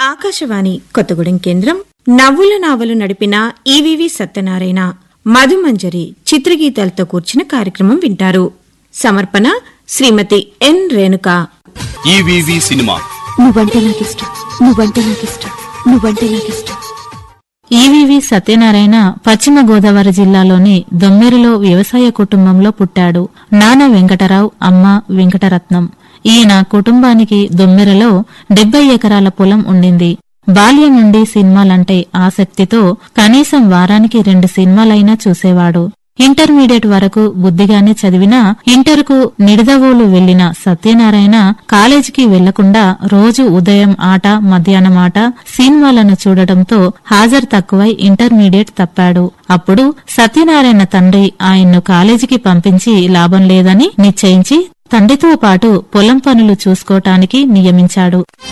ఆకాశవాణి కొత్తగూడెం కేంద్రం నవ్వుల నావలు నడిపిన ఈవీవి సత్యనారాయణ మధుమంజరి చిత్రగీతాలతో కూర్చిన కార్యక్రమం వింటారు సమర్పణ శ్రీమతి ఎన్ రేణుక ఈవీవి సినిమా నువ్వంటే నాకిష్టం నువ్వంటే నాకిష్టం నువ్వంటే నాకిష్టం ఈవీవి సత్యనారాయణ పశ్చిమ గోదావరి జిల్లాలోని దొమ్మెరులో వ్యవసాయ కుటుంబంలో పుట్టాడు నాన్న వెంకటరావు అమ్మ వెంకటరత్నం ఈయన కుటుంబానికి దొమ్మెరలో డెబ్బై ఎకరాల పొలం ఉండింది బాల్యం నుండి సినిమాలంటే ఆసక్తితో కనీసం వారానికి రెండు సినిమాలైనా చూసేవాడు ఇంటర్మీడియట్ వరకు బుద్ధిగానే చదివినా ఇంటర్కు నిడదవోలు వెళ్లిన సత్యనారాయణ కాలేజీకి వెళ్లకుండా రోజు ఉదయం ఆట మధ్యాహ్నం ఆట సినిమాలను చూడటంతో హాజరు తక్కువై ఇంటర్మీడియట్ తప్పాడు అప్పుడు సత్యనారాయణ తండ్రి ఆయన్ను కాలేజీకి పంపించి లాభం లేదని నిశ్చయించి తండ్రితో పాటు పొలం పనులు చూసుకోటానికి నియమించాడు